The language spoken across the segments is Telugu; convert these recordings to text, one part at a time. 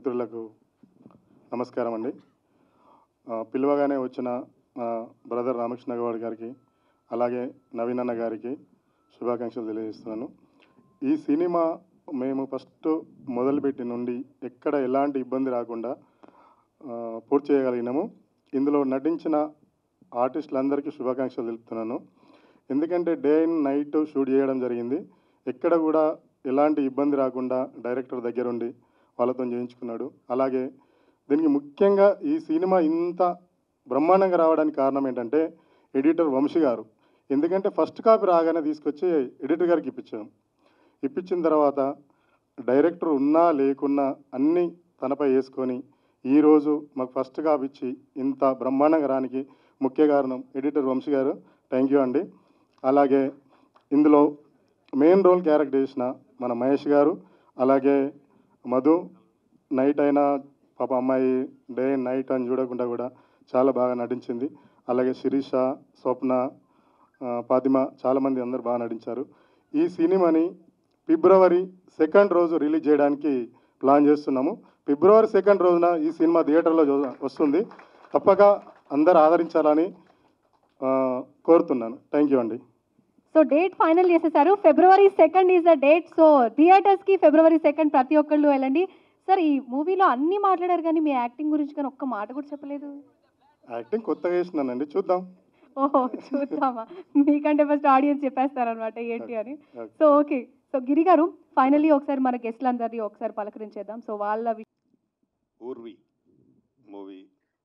మిత్రులకు నమస్కారం అండి ఆ, పిలవగానే వచ్చిన మా బ్రదర్ రామకృష్ణ గౌడ్ గారికి అలాగే నవీన్ అన్న గారికి శుభాకాంక్షలు తెలియజేస్తున్నాను ఈ సినిమా మేము ఫస్ట్ మొదలుపెట్టి నుండి ఎక్కడ ఎలాంటి ఇబ్బంది రాకుండా ఆ, పూర్తి చేయగలిగినాము ఇందులో నటించిన ఆర్టిస్టులందరికీ శుభాకాంక్షలు తెలుపుతున్నాను ఎందుకంటే డే అండ్ నైట్ షూట్ చేయడం జరిగింది ఎక్కడ కూడా ఎలాంటి ఇబ్బంది రాకుండా డైరెక్టర్ దగ్గరుండి వాళ్ళతో చేయించుకున్నాడు అలాగే దీనికి ముఖ్యంగా ఈ సినిమా ఇంత బ్రహ్మాండంగా రావడానికి కారణం ఏంటంటే ఎడిటర్ వంశీ గారు ఎందుకంటే ఫస్ట్ కాపీ రాగానే తీసుకొచ్చి ఎడిటర్ గారికి ఇప్పించాం ఇప్పించిన తర్వాత డైరెక్టర్ ఉన్నా లేకున్నా అన్నీ తనపై వేసుకొని ఈరోజు మాకు ఫస్ట్ కాపీ ఇచ్చి ఇంత బ్రహ్మాండంగా రానికి ముఖ్య కారణం ఎడిటర్ వంశీ గారు థ్యాంక్ యూ అండి అలాగే ఇందులో మెయిన్ రోల్ క్యారెక్టర్ చేసిన మన మహేష్ గారు అలాగే మధు నైట్ అయినా పాప అమ్మాయి డే నైట్ అని చూడకుండా కూడా చాలా బాగా నటించింది అలాగే శిరీష స్వప్న ఆ, ఫాతిమా చాలామంది అందరు బాగా నటించారు ఈ సినిమాని ఫిబ్రవరి సెకండ్ రోజు రిలీజ్ చేయడానికి ప్లాన్ చేస్తున్నాము ఫిబ్రవరి సెకండ్ రోజున ఈ సినిమా థియేటర్లో చూ- వస్తుంది తప్పక అందరు ఆదరించాలని ఆ, కోరుతున్నాను థ్యాంక్ యూ అండి సో డేట్ ఫైనల్ చేసేసారు February second is the date so థియేటర్స్కి ఫిబ్రవరి సెకండ్ ప్రతి ఒక్కళ్ళు వెళ్ళండి సార్ ఈ మూవీలో అన్ని మాట్లాడారు కానీ మీ యాక్టింగ్ గురించి కానీ ఒక్క మాట కూడా చెప్పలేదు యాక్టింగ్ కొత్తగా వేసినానండి చూద్దాం ఓహో చూద్దామా మీకంటే ఫస్ట్ ఆడియన్స్ చెప్పేస్తారనమాట ఏంటి అని Okay. So okay so Giri garu finally ఒకసారి మన గెస్ట్లందరినీ ఒకసారి పలకరించేద్దాం సో వాళ్ళ వి- ఊర్వి మూవీ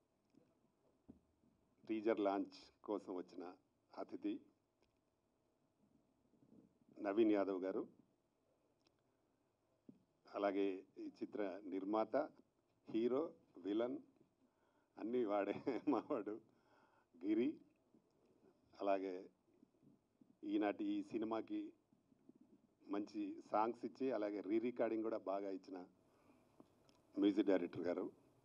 టీజర్ లాంచ్ కోసం వచ్చిన అతిథి నవీన్ యాదవ్ గారు అలాగే ఈ చిత్ర నిర్మాత హీరో విలన్ అన్నీ వాడే మావాడు గిరి అలాగే ఈనాటి ఈ సినిమాకి మంచి సాంగ్స్ ఇచ్చి అలాగే రీ రికార్డింగ్ కూడా బాగా ఇచ్చిన మ్యూజిక్ డైరెక్టర్ గారు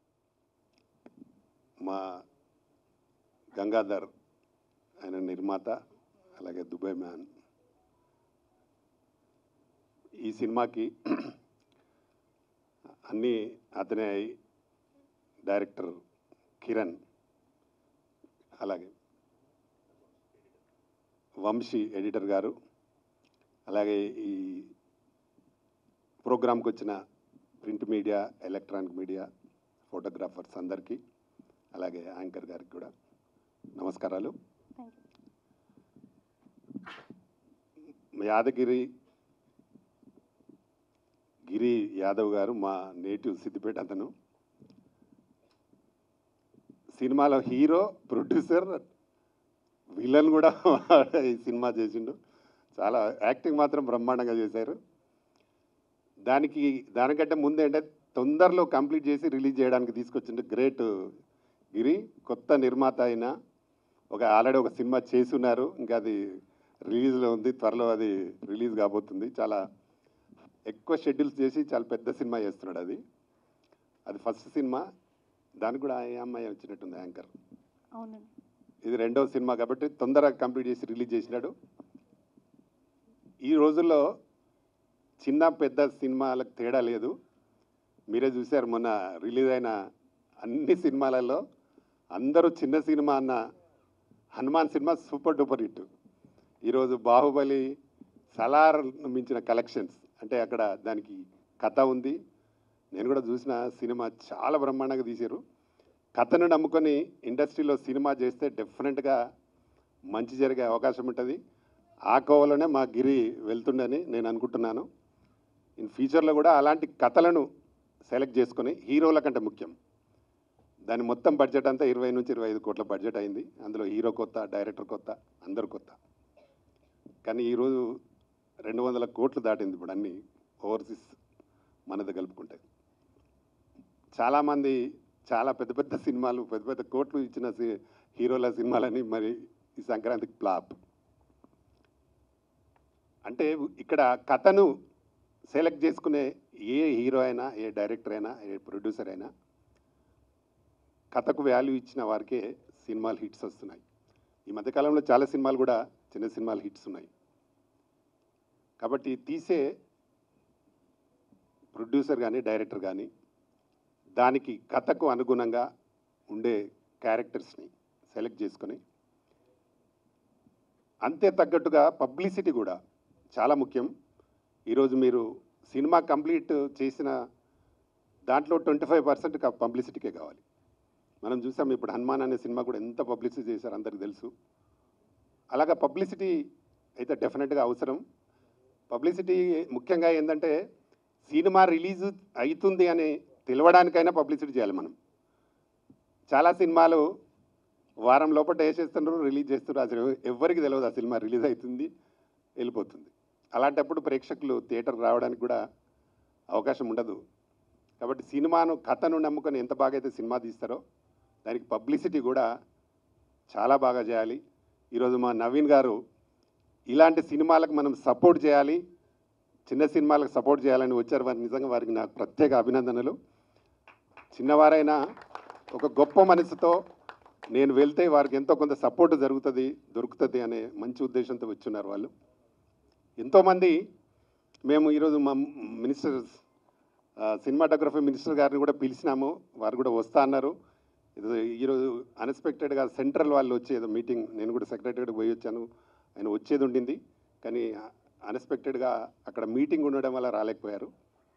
మా గంగాధర్ ఆయన నిర్మాత అలాగే దుబాయ్ మ్యాన్ ఈ సినిమాకి అన్నీ అతనే అయి డైరెక్టర్ కిరణ్ అలాగే వంశీ ఎడిటర్ గారు అలాగే ఈ ప్రోగ్రాంకి వచ్చిన print media electronic media photographers అందరికీ అలాగే యాంకర్ గారికి కూడా నమస్కారాలు యాదగిరి గిరి యాదవ్ గారు మా నేటివ్ సిద్దిపేట అతను సినిమాలో హీరో ప్రొడ్యూసర్ విలన్ కూడా ఈ సినిమా చేసిండు చాలా యాక్టింగ్ మాత్రం బ్రహ్మాండంగా చేశారు దానికి దానికంటే ముందు ఏంటంటే తొందరలో కంప్లీట్ చేసి రిలీజ్ చేయడానికి తీసుకొచ్చిండు గ్రేట్ గిరి కొత్త నిర్మాత అయినా ఒక ఆల్రెడీ ఒక సినిమా చేస్తున్నారు ఇంకా అది రిలీజ్లో ఉంది త్వరలో అది రిలీజ్ కాబోతుంది చాలా ఎక్కువ షెడ్యూల్స్ చేసి చాలా పెద్ద సినిమా చేస్తున్నాడు అది అది ఫస్ట్ సినిమా దానికి కూడా ఏ అమ్మాయి వచ్చినట్టుంది యాంకర్ అవునండి ఇది రెండవ సినిమా కాబట్టి తొందరగా కంప్లీట్ చేసి రిలీజ్ చేసినాడు ఈ రోజుల్లో చిన్న పెద్ద సినిమాలకు తేడా లేదు మీరే చూశారు మొన్న రిలీజ్ అయిన అన్ని సినిమాలలో అందరూ చిన్న సినిమా అన్న హనుమాన్ సినిమా సూపర్ డూపర్ హిట్ ఈరోజు బాహుబలి సలార్ మించిన కలెక్షన్స్ అంటే అక్కడ దానికి కథ ఉంది నేను కూడా చూసిన సినిమా చాలా బ్రహ్మాండంగా తీశారు కథను నమ్ముకొని ఇండస్ట్రీలో సినిమా చేస్తే డెఫినెట్గా మంచి జరిగే అవకాశం ఉంటుంది ఆ కోవలోనే మా గిరి వెళ్తుండని నేను అనుకుంటున్నాను ఇన్ ఫ్యూచర్లో కూడా అలాంటి కథలను సెలెక్ట్ చేసుకొని హీరోల కంటే ముఖ్యం దాని మొత్తం బడ్జెట్ అంతా ఇరవై నుంచి ఇరవై ఐదు కోట్ల బడ్జెట్ అయింది అందులో హీరో కొత్త డైరెక్టర్ కొత్త అందరు కొత్త కానీ ఈరోజు రెండు వందల కోట్లు దాటింది ఇప్పుడు అన్ని ఓవర్సీస్ మనది కలుపుకుంటే చాలామంది చాలా పెద్ద పెద్ద సినిమాలు పెద్ద పెద్ద కోట్లు ఇచ్చిన సి- హీరోల సినిమాలని మరి ఈ సంక్రాంతికి ఫ్లాప్ అంటే ఇక్కడ కథను సెలెక్ట్ చేసుకునే ఏ హీరో అయినా ఏ డైరెక్టర్ అయినా ఏ ప్రొడ్యూసర్ అయినా కథకు వాల్యూ ఇచ్చిన వారికే సినిమాలు హిట్స్ వస్తున్నాయి ఈ మధ్యకాలంలో చాలా సినిమాలు కూడా చిన్న సినిమాలు హిట్స్ ఉన్నాయి కాబట్టి తీసే ప్రొడ్యూసర్ కానీ డైరెక్టర్ కానీ దానికి కథకు అనుగుణంగా ఉండే క్యారెక్టర్స్ని సెలెక్ట్ చేసుకొని అంతే తగ్గట్టుగా పబ్లిసిటీ కూడా చాలా ముఖ్యం ఈరోజు మీరు సినిమా కంప్లీట్ చేసిన దాంట్లో ట్వంటీ ఫైవ్ పర్సెంట్ పబ్లిసిటీకే కావాలి మనం చూసాం ఇప్పుడు హనుమాన్ అనే సినిమా కూడా ఎంత పబ్లిసిటీ చేశారు అందరికి తెలుసు అలాగా పబ్లిసిటీ అయితే డెఫినెట్గా అవసరం పబ్లిసిటీ ముఖ్యంగా ఏంటంటే సినిమా రిలీజ్ అవుతుంది అని తెలవడానికైనా పబ్లిసిటీ చేయాలి మనం చాలా సినిమాలు వారం లోపల వేసేస్తున్నారు రిలీజ్ చేస్తున్నారు అసలు ఎవరికి తెలియదు ఆ సినిమా రిలీజ్ అవుతుంది వెళ్ళిపోతుంది అలాంటప్పుడు ప్రేక్షకులు థియేటర్కి రావడానికి కూడా అవకాశం ఉండదు కాబట్టి సినిమాను కథను నమ్ముకొని ఎంత బాగా అయితే సినిమా తీస్తారో దానికి పబ్లిసిటీ కూడా చాలా బాగా చేయాలి ఈరోజు మా నవీన్ గారు ఇలాంటి సినిమాలకు మనం సపోర్ట్ చేయాలి చిన్న సినిమాలకు సపోర్ట్ చేయాలని వచ్చారు వారు నిజంగా వారికి నాకు ప్రత్యేక అభినందనలు చిన్నవారైనా ఒక గొప్ప మనసుతో నేను వెళ్తే వారికి ఎంతో కొంత సపోర్ట్ జరుగుతుంది దొరుకుతుంది అనే మంచి ఉద్దేశంతో వచ్చున్నారు వాళ్ళు ఎంతోమంది మేము ఈరోజు మా మినిస్టర్ సినిమాటోగ్రఫీ మినిస్టర్ గారిని కూడా పిలిచినాము వారు కూడా వస్తా అన్నారు ఇది ఈరోజు అన్ఎక్స్పెక్టెడ్గా సెంట్రల్ వాళ్ళు వచ్చి ఏదో మీటింగ్ నేను కూడా సెక్రటరీకి పోయి వచ్చాను ఆయన వచ్చేది ఉండింది కానీ అన్ఎక్స్పెక్టెడ్గా అక్కడ మీటింగ్ ఉండడం వల్ల రాలేకపోయారు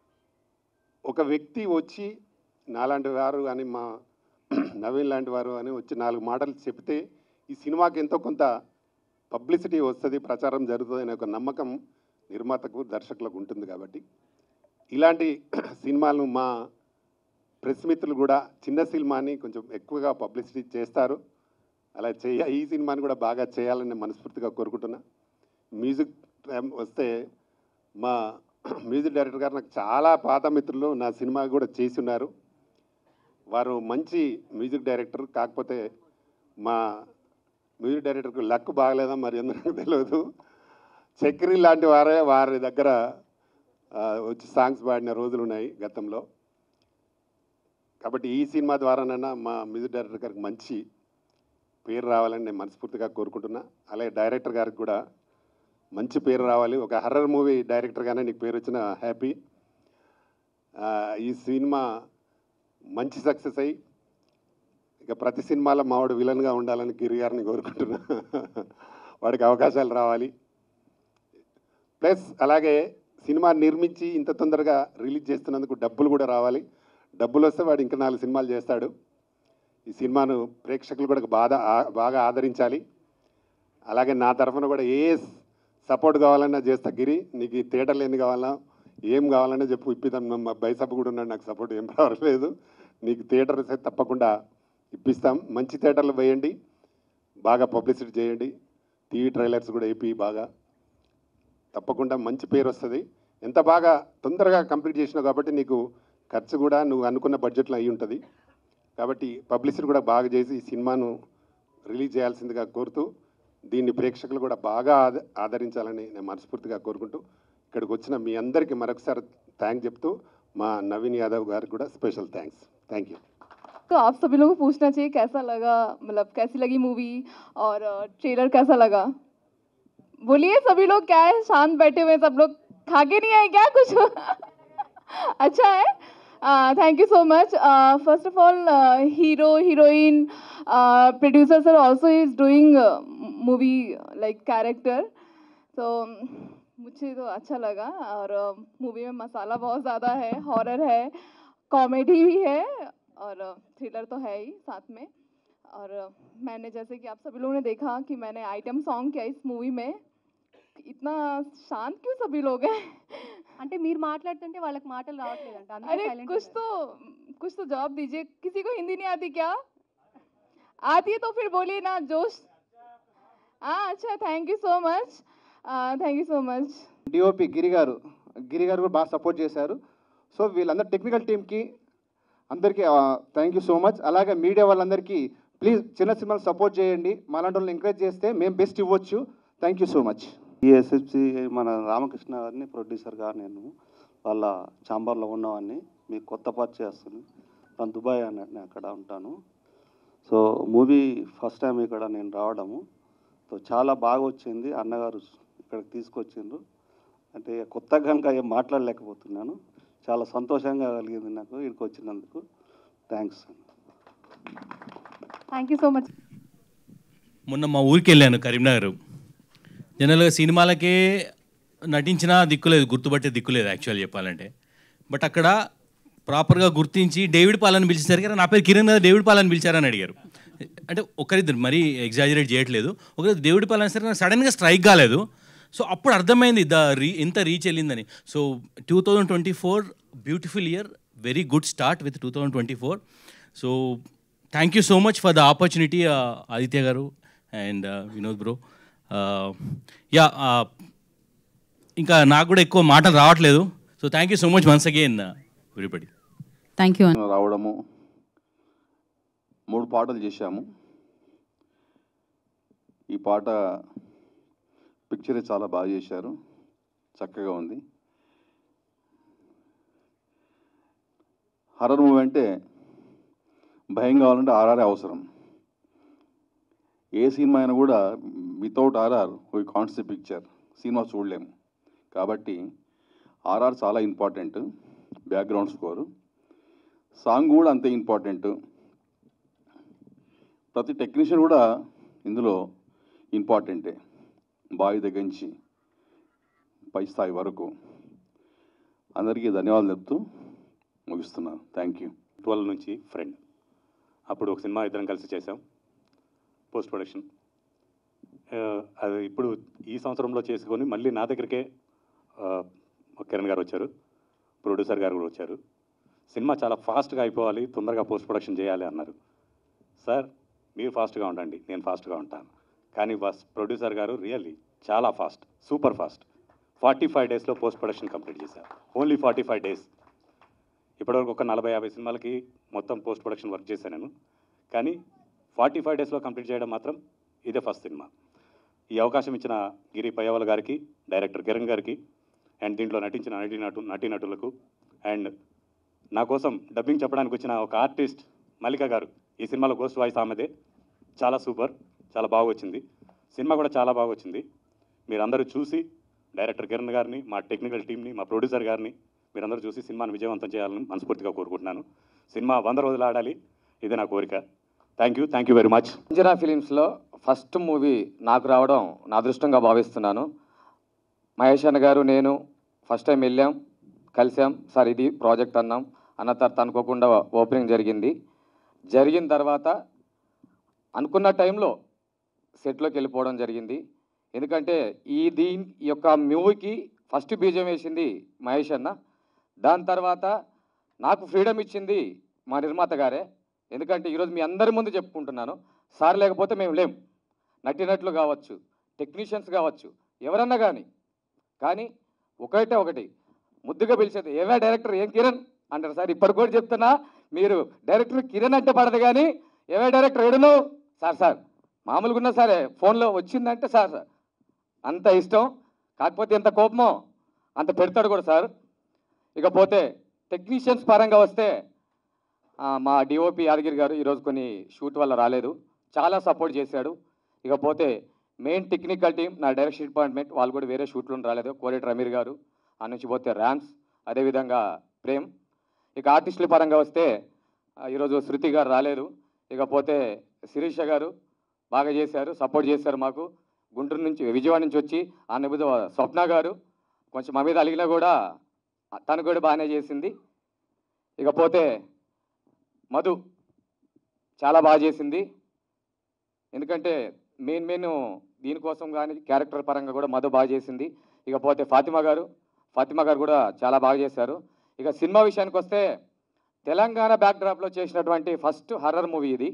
ఒక వ్యక్తి వచ్చి నాలాంటి వారు కానీ మా నవీన్ లాంటి వారు అని వచ్చి నాలుగు మాటలు చెప్తే ఈ సినిమాకి ఎంతో కొంత పబ్లిసిటీ వస్తుంది ప్రచారం జరుగుతుంది అనే ఒక నమ్మకం నిర్మాతకు దర్శకులకు ఉంటుంది కాబట్టి ఇలాంటి సినిమాలను మా ప్రెస్ మిత్రులు కూడా చిన్న సినిమాని కొంచెం ఎక్కువగా పబ్లిసిటీ చేస్తారు అలా చేయ ఈ సినిమాని కూడా బాగా చేయాలని మనస్ఫూర్తిగా కోరుకుంటున్నా మ్యూజిక్ టైం వస్తే మా మ్యూజిక్ డైరెక్టర్ గారు నాకు చాలా పాత మిత్రులు నా సినిమా కూడా చేసి ఉన్నారు వారు మంచి మ్యూజిక్ డైరెక్టర్ కాకపోతే మా మ్యూజిక్ డైరెక్టర్కి లక్ బాగలేదా మరి ఎందుకు తెలియదు చక్రి లాంటి వారే వారి దగ్గర ఆ, వచ్చి సాంగ్స్ పాడిన రోజులు ఉన్నాయి గతంలో కాబట్టి ఈ సినిమా ద్వారానైనా మా మ్యూజిక్ డైరెక్టర్ గారికి మంచి పేరు రావాలని నేను మనస్ఫూర్తిగా కోరుకుంటున్నా అలాగే డైరెక్టర్ గారికి కూడా మంచి పేరు రావాలి ఒక హర్రర్ మూవీ డైరెక్టర్గానే నీకు పేరు వచ్చిన హ్యాపీ ఆ, ఈ సినిమా మంచి సక్సెస్ అయ్యి ఇక ప్రతి సినిమాలో మావాడు విలన్గా ఉండాలని గిరి గారిని కోరుకుంటున్నా వాడికి అవకాశాలు రావాలి ప్లస్ అలాగే సినిమా నిర్మించి ఇంత తొందరగా రిలీజ్ చేస్తున్నందుకు డబ్బులు కూడా రావాలి డబ్బులు వస్తే వాడు ఇంకా నాలుగు సినిమాలు చేస్తాడు ఈ సినిమాను ప్రేక్షకులు కూడా బాగా బాగా ఆదరించాలి అలాగే నా తరఫున కూడా ఏ సపోర్ట్ కావాలన్నా చేస్తా గిరి నీకు ఈ థియేటర్లు ఎన్ని కావాలన్నా ఏం కావాలన్నా చెప్పు ఇప్పిద్దాం మా బైసప్ కూడా ఉన్నాడు నాకు సపోర్ట్ ఏం రావట్లేదు నీకు థియేటర్ అయితే తప్పకుండా ఇప్పిస్తాం మంచి థియేటర్లు వేయండి బాగా పబ్లిసిటీ చేయండి టీవీ ట్రైలర్స్ కూడా వేపి బాగా తప్పకుండా మంచి పేరు వస్తుంది ఎంత బాగా తొందరగా కంప్లీట్ చేసినావు కాబట్టి నీకు ఖర్చు కూడా నువ్వు అనుకున్న బడ్జెట్లో అయి ఉంటుంది కాబట్టి పబ్లిసిటీ కూడా బాగా చేసి ఈ సినిమాను రిలీజ్ చేయాల్సిందిగా కోరుతూ దీన్ని ప్రేక్షకులు కూడా బాగా ఆద ఆదరించాలని నేను మనస్ఫూర్తిగా కోరుకుంటూ ఇక్కడికి వచ్చిన మీ అందరికీ మరొకసారి థ్యాంక్ చెప్తూ మా నవీన్ యాదవ్ గారికి కూడా స్పెషల్ థ్యాంక్స్ థ్యాంక్ యూ तो आप सभी लोगों को पूछना चाहिए कैसा लगा मतलब कैसी लगी मूवी और ट्रेलर कैसा लगा बोलिए सभी लोग क्या है शांत बैठे हुए हैं सब लोग खा के नहीं आए क्या कुछ अच्छा है thank you so much first of all hero heroine producer sir also is doing movie like character तो मुझे तो अच्छा लगा और मूवी में मसाला बहुत ज़्यादा है हॉरर है कॉमेडी भी है और थ्रिलर तो है ही साथ में और मैंने जैसे कि आप सभी लोगों ने देखा कि मैंने आइटम सॉन्ग किया इस मूवी में इतना शांत क्यों सभी लोग हैं అంటే మీరు మాట్లాడుతుంటే వాళ్ళకి మాటలు రావట్లేదంట అందుకే अरे silent कुछ ఉన్నారు. तो कुछ तो जवाब दीजिए किसी को हिंदी नहीं आती क्या आती है तो फिर बोलिए ना जोश हाँ अच्छा thank you so much thank you so much DOP Giri garu Giri గారు కూడా బాగా సపోర్ట్ చేశారు సో వీళ్ళందరూ టెక్నికల్ టీమ్కి అందరికీ థ్యాంక్ యూ సో మచ్ అలాగే మీడియా వాళ్ళందరికీ ప్లీజ్ చిన్న సినిమాలు సపోర్ట్ చేయండి మాలాంటి వాళ్ళని ఎంకరేజ్ చేస్తే మేము బెస్ట్ ఇవ్వచ్చు థ్యాంక్ యూ సో మచ్ ఈ ఎస్ఎఫ్సి మన రామకృష్ణ గారిని ప్రొడ్యూసర్గా నేను వాళ్ళ ఛాంబర్లో ఉన్నవాడిని మీకు కొత్త పరిచయం చేస్తాను నేను దుబాయ్ అన్నట్టు అక్కడ ఉంటాను సో మూవీ ఫస్ట్ టైం ఇక్కడ నేను రావడము సో చాలా బాగా వచ్చింది అన్నగారు ఇక్కడికి తీసుకొచ్చిండ్రు అంటే కొత్తగా కనుక ఏం మాట్లాడలేకపోతున్నాను చాలా సంతోషంగా కలిగింది నాకు ఇక్కడికి వచ్చినందుకు thanks thank you so much మొన్న మా ఊరికి వెళ్ళాను కరీంనగర్ జనరల్గా సినిమాలకే నటించినా దిక్కులేదు గుర్తుపట్టే దిక్కులేదు యాక్చువల్ చెప్పాలంటే బట్ అక్కడ ప్రాపర్గా గుర్తించి డేవిడ్ పాలని పిలిచేసరికి "అరే, నా పేరు కిరణ్ కదా డేవిడ్ పాలని పిలిచారని అడిగారు అంటే ఒకరిద్దరు మరీ ఎగ్జాజరేట్ చేయట్లేదు ఒకరి డేవిడ్ పాల్ అని సరే నాకు సడన్గా స్ట్రైక్ కాలేదు సో అప్పుడు అర్థమైంది ద రీ ఎంత రీచ్ వెళ్ళిందని so two thousand twenty four beautiful year very good start with two thousand twenty four so thank you so much for the opportunity Aditya garu and Vinod bro yeah ఇంకా నాకు కూడా ఎక్కువ మాటలు రావట్లేదు so thank you so much once again everybody thank you రావడము మూడు పాటలు చేశాము ఈ పాట పిక్చర్ చాలా బాగా చేశారు చక్కగా ఉంది హర్రర్ మూవీ అంటే భయం కావాలంటే ఆర్ఆర్ అవసరం ఏ సినిమా అయినా కూడా without RR we can't picture సినిమా చూడలేము కాబట్టి ఆర్ఆర్ చాలా ఇంపార్టెంట్ బ్యాక్గ్రౌండ్ స్కోరు సాంగ్ కూడా అంతే ఇంపార్టెంట్ ప్రతి టెక్నీషియన్ కూడా ఇందులో ఇంపార్టెంటే బావి దగ్గర నుంచి పై స్థాయి వరకు అందరికీ ధన్యవాదాలు చెప్తూ ముగిస్తున్నాను థ్యాంక్ యూ ట్వెల్వ్ నుంచి ఫ్రెండ్ అప్పుడు ఒక సినిమా ఇద్దరం కలిసి చేసాం పోస్ట్ ప్రొడక్షన్ ఆ, అది ఇప్పుడు ఈ సంవత్సరంలో చేసుకొని మళ్ళీ నా దగ్గరికే ఆ, కిరణ్ గారు వచ్చారు ప్రొడ్యూసర్ గారు కూడా వచ్చారు సినిమా చాలా ఫాస్ట్గా అయిపోవాలి తొందరగా పోస్ట్ ప్రొడక్షన్ చేయాలి అన్నారు సార్ మీరు ఫాస్ట్గా ఉండండి నేను ఫాస్ట్గా ఉంటాను కానీ బస్ ప్రొడ్యూసర్ గారు రియల్లీ చాలా fast super fast forty five డేస్లో పోస్ట్ ప్రొడక్షన్ కంప్లీట్ చేశారు ఓన్లీ ఫార్టీ ఫైవ్ డేస్ ఇప్పటివరకు ఒక నలభై యాభై సినిమాలకి మొత్తం పోస్ట్ ప్రొడక్షన్ వర్క్ చేశాను నేను కానీ ఫార్టీ ఫైవ్ డేస్లో కంప్లీట్ చేయడం మాత్రం ఇదే ఫస్ట్ సినిమా ఈ అవకాశం ఇచ్చిన గిరి పయ్యవల్ గారికి డైరెక్టర్ కిరణ్ గారికి అండ్ దీంట్లో నటించిన నటీనటు నటీనటులకు అండ్ నా కోసం డబ్బింగ్ చెప్పడానికి వచ్చిన ఒక ఆర్టిస్ట్ మల్లిక గారు ఈ సినిమాలో గోస్ట్ వాయిస్ ఆమెదే చాలా సూపర్ చాలా బాగా వచ్చింది సినిమా కూడా చాలా బాగా వచ్చింది మీరందరూ చూసి డైరెక్టర్ కిరణ్ గారిని మా టెక్నికల్ టీంని మా ప్రొడ్యూసర్ గారిని మీరందరూ చూసి సినిమాను విజయవంతం చేయాలని మనస్ఫూర్తిగా కోరుకుంటున్నాను సినిమా వంద రోజులు ఆడాలి ఇది నా కోరిక thank you thank you very much Anjana ఫిలిమ్స్లో ఫస్ట్ మూవీ నాకు రావడం నా అదృష్టంగా భావిస్తున్నాను మహేష్ అన్న గారు నేను ఫస్ట్ టైం వెళ్ళాం కలిసాం సార్ ఇది ప్రాజెక్ట్ అన్నాం అన్న తర్వాత అనుకోకుండా ఓపెనింగ్ జరిగింది జరిగిన తర్వాత అనుకున్న టైంలో సెట్లోకి వెళ్ళిపోవడం జరిగింది ఎందుకంటే ఈ దీని ఈ యొక్క మూవీకి ఫస్ట్ బీజం వేసింది మహేష్ అన్న దాని తర్వాత నాకు ఫ్రీడమ్ ఇచ్చింది మా నిర్మాత గారే ఎందుకంటే ఈరోజు మీ అందరి ముందు చెప్పుకుంటున్నాను సార్ లేకపోతే మేము లేం నటినట్లు కావచ్చు టెక్నీషియన్స్ కావచ్చు ఎవరన్నా కానీ కానీ ఒకటే ఒకటి ముద్దుగా పిలిచేది ఏవే డైరెక్టర్ ఏం కిరణ్ అంటారు సార్ ఇప్పటి కూడా చెప్తున్నా మీరు డైరెక్టర్ కిరణ్ అంటే పడదు కానీ ఏవే డైరెక్టర్ ఏడును సార్ సార్ మామూలుగా ఉన్నా సరే ఫోన్లో వచ్చిందంటే సార్ సార్ అంత ఇష్టం కాకపోతే ఎంత కోపమో అంత పెడతాడు కూడా సార్ ఇకపోతే టెక్నీషియన్స్ పరంగా వస్తే ఆ, మా డిఓపి యాదగిరి గారు ఈరోజు కొన్ని షూట్ వల్ల రాలేదు చాలా సపోర్ట్ చేశాడు ఇకపోతే మెయిన్ టెక్నికల్ టీం నా డైరెక్షన్ డిపార్ట్మెంట్ వాళ్ళు కూడా వేరే షూట్లు రాలేదు కోరేటి అమీర్ గారు ఆ నుంచి పోతే ర్యామ్స్ అదేవిధంగా ప్రేమ్ ఇక ఆర్టిస్టుల పరంగా వస్తే ఆ, ఈరోజు శృతి గారు రాలేదు ఇకపోతే శిరీష గారు బాగా చేశారు సపోర్ట్ చేశారు మాకు గుంటూరు నుంచి విజయవాడ నుంచి వచ్చి ఆ నెబుద స్వప్న గారు కొంచెం మా మీద అలిగినా కూడా తను కూడా బాగానే చేసింది ఇకపోతే మధు చాలా బాగా చేసింది ఎందుకంటే మెయిన్ మెయిన్ దీనికోసం కానీ క్యారెక్టర్ పరంగా కూడా మధు బాగా చేసింది ఇకపోతే ఫాతిమా గారు ఫాతిమా గారు కూడా చాలా బాగా చేశారు ఇక సినిమా విషయానికి వస్తే తెలంగాణ బ్యాక్డ్రాప్లో చేసినటువంటి ఫస్ట్ హర్రర్ మూవీ ఇది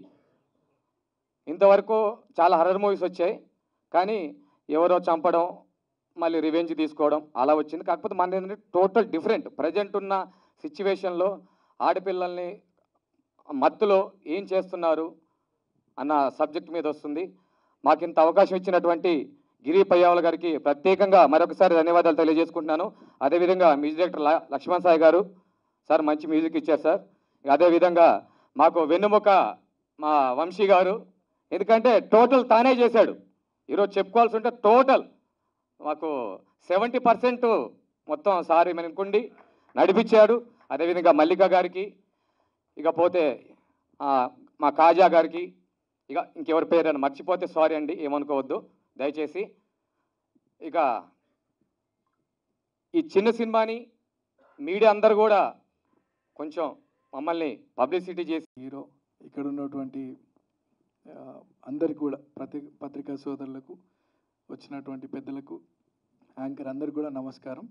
ఇంతవరకు చాలా హర్రర్ మూవీస్ వచ్చాయి కానీ ఎవరో చంపడం మళ్ళీ రివెంజ్ తీసుకోవడం అలా వచ్చింది కాకపోతే మన ఏంటంటే టోటల్ డిఫరెంట్ ప్రజెంట్ ఉన్న సిచ్యువేషన్లో ఆడపిల్లల్ని మత్తులో ఏం చేస్తున్నారు అన్న సబ్జెక్ట్ మీద వస్తుంది మాకు ఇంత అవకాశం ఇచ్చినటువంటి గిరి పయ్యావల గారికి ప్రత్యేకంగా మరొకసారి ధన్యవాదాలు తెలియజేసుకుంటున్నాను అదేవిధంగా మ్యూజిక్ డైరెక్టర్ ల- లక్ష్మణ్ సాయి గారు సార్ మంచి మ్యూజిక్ ఇచ్చారు సార్ అదేవిధంగా మాకు వెన్నుముక మా వంశీ గారు ఎందుకంటే టోటల్ తానే చేశాడు ఈరోజు చెప్పుకోవాల్సి ఉంటే టోటల్ మాకు సెవెంటీ పర్సెంట్ మొత్తం సార్ మనకుండి నడిపించాడు అదేవిధంగా మల్లిక గారికి ఇకపోతే ఆ, మా కాజా గారికి ఇక ఇంకెవరి పేరు మర్చిపోతే సారీ అండి ఏమనుకోవద్దు దయచేసి ఇక ఈ చిన్న సినిమాని మీడియా అందరు కూడా కొంచెం మమ్మల్ని పబ్లిసిటీ చేసి హీరో ఇక్కడ ఉన్నటువంటి ఆ, అందరికి కూడా ప్రతి పత్రికా సోదరులకు వచ్చినటువంటి పెద్దలకు యాంకర్ అందరికి కూడా నమస్కారం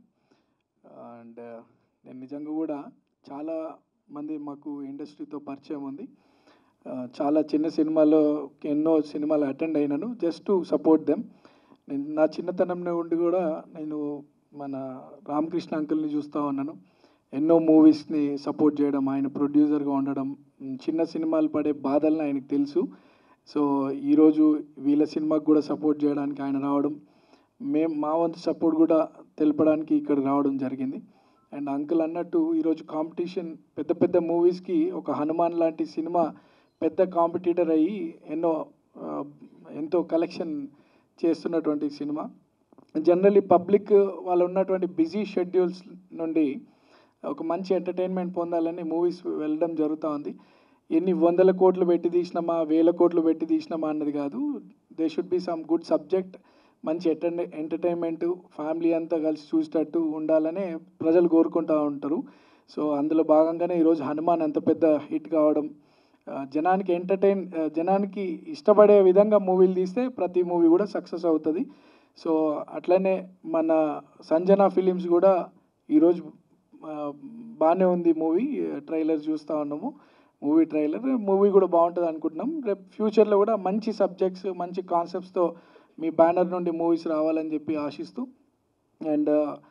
అండ్ నేను నిజంగా కూడా చాలా మంది మాకు ఇండస్ట్రీతో పరిచయం ఉంది ఆ, చాలా చిన్న సినిమాలో ఎన్నో సినిమాలు అటెండ్ అయినాను జస్ట్ టు సపోర్ట్ దెమ్ నేను నా చిన్నతనంలో ఉండి కూడా నేను మన రామకృష్ణ అంకుల్ని చూస్తూ ఉన్నాను ఎన్నో మూవీస్ని సపోర్ట్ చేయడం ఆయన ప్రొడ్యూసర్గా ఉండడం ఉమ్, చిన్న సినిమాలు పడే బాధలను ఆయనకు తెలుసు సో ఈరోజు వీళ్ళ సినిమాకి కూడా సపోర్ట్ చేయడానికి ఆయన రావడం మేము మా వంతు సపోర్ట్ కూడా తెలపడానికి ఇక్కడ రావడం జరిగింది అండ్ అంకుల్ అన్నట్టు ఈరోజు కాంపిటీషన్ పెద్ద పెద్ద మూవీస్కి ఒక హనుమాన్ లాంటి సినిమా పెద్ద కాంపిటీటర్ అయ్యి ఎన్నో ఆ, ఎంతో కలెక్షన్ చేస్తున్నటువంటి సినిమా జనరల్లీ పబ్లిక్ వాళ్ళు ఉన్నటువంటి బిజీ షెడ్యూల్స్ నుండి ఒక మంచి ఎంటర్టైన్మెంట్ పొందాలని మూవీస్ వెళ్ళడం జరుగుతూ ఉంది ఎన్ని వందల కోట్లు పెట్టి తీసినామా వేల కోట్లు పెట్టి తీసినామా అన్నది కాదు they should be some good subject మంచి ఎంటర్ ఎంటర్టైన్మెంట్ ఫ్యామిలీ అంతా కలిసి చూసేటట్టు ఉండాలనే ప్రజలు కోరుకుంటూ ఉంటారు సో అందులో భాగంగానే ఈరోజు హనుమాన్ అంత పెద్ద హిట్ కావడం ఆ, జనానికి ఎంటర్టైన్ ఆ, జనానికి ఇష్టపడే విధంగా మూవీలు తీస్తే ప్రతి మూవీ కూడా సక్సెస్ అవుతుంది సో అట్లనే మన సంజన ఫిలిమ్స్ కూడా ఈరోజు ఆ, బాగానే ఉంది మూవీ ట్రైలర్ చూస్తూ ఉన్నాము మూవీ ట్రైలర్ మూవీ కూడా బాగుంటుంది అనుకుంటున్నాం రేపు ఫ్యూచర్లో కూడా మంచి సబ్జెక్ట్స్ మంచి కాన్సెప్ట్స్తో మీ బ్యానర్ నుండి మూవీస్ రావాలని చెప్పి ఆశిస్తూ అండ్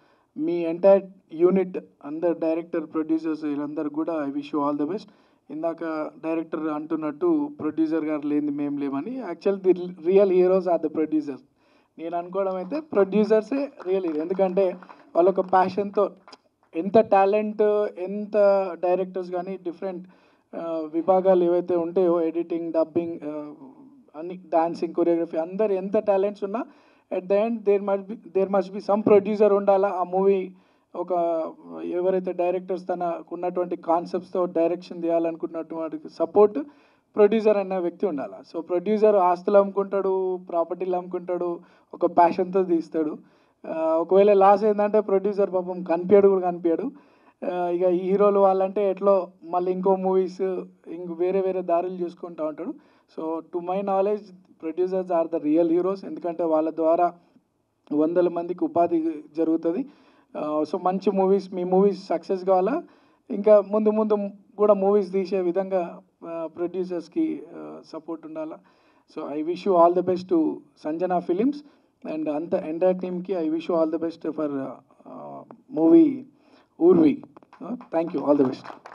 మీ ఎంటైర్ యూనిట్ అందరు డైరెక్టర్ ప్రొడ్యూసర్స్ వీళ్ళందరూ కూడా I wish you all the best ఇందాక డైరెక్టర్ అంటున్నట్టు ప్రొడ్యూసర్ గారు లేని మేము లేమని actual the real heroes are the producers నేను అనుకోవడం అయితే ప్రొడ్యూసర్సే రియల్ హీరో ఎందుకంటే వాళ్ళ ఒక ప్యాషన్తో ఎంత టాలెంట్ ఎంత డైరెక్టర్స్ కానీ డిఫరెంట్ విభాగాలు ఏవైతే ఉంటాయో ఎడిటింగ్ డబ్బింగ్ అన్ని డాన్సింగ్ కొరియోగ్రఫీ అందరు ఎంత టాలెంట్స్ ఉన్నా at the end there must be there must be some producer ఉండాలా ఆ మూవీ ఒక ఎవరైతే డైరెక్టర్స్ తనకు ఉన్నటువంటి కాన్సెప్ట్స్తో డైరెక్షన్ చేయాలనుకున్నటువంటి సపోర్ట్ ప్రొడ్యూసర్ అనే వ్యక్తి ఉండాలి సో ప్రొడ్యూసర్ ఆస్తులు అమ్ముకుంటాడు ప్రాపర్టీలు అమ్ముకుంటాడు ఒక ప్యాషన్తో తీస్తాడు ఆ, ఒకవేళ లాస్ ఏంటంటే ప్రొడ్యూసర్ పాపం కనిపించాడు కూడా కనిపించాడు ఆ, ఇక ఈ హీరోలు వాళ్ళంటే ఎట్లో మళ్ళీ ఇంకో మూవీస్ ఇంక వేరే వేరే దారులు చూసుకుంటూ ఉంటాడు so to my knowledge producers are the real heroes ఎందుకంటే వాళ్ళ ద్వారా వందల మందికి ఉపాధి జరుగుతుంది సో మంచి మూవీస్ మీ మూవీస్ సక్సెస్ కావాలా ఇంకా ముందు ముందు కూడా మూవీస్ తీసే విధంగా ప్రొడ్యూసర్స్కి సపోర్ట్ ఉండాలా so I wish you all the best to Sanjana films and అంత ఎంటైర్ టీమ్కి I wish you all the best for movie Urvi thank you all the best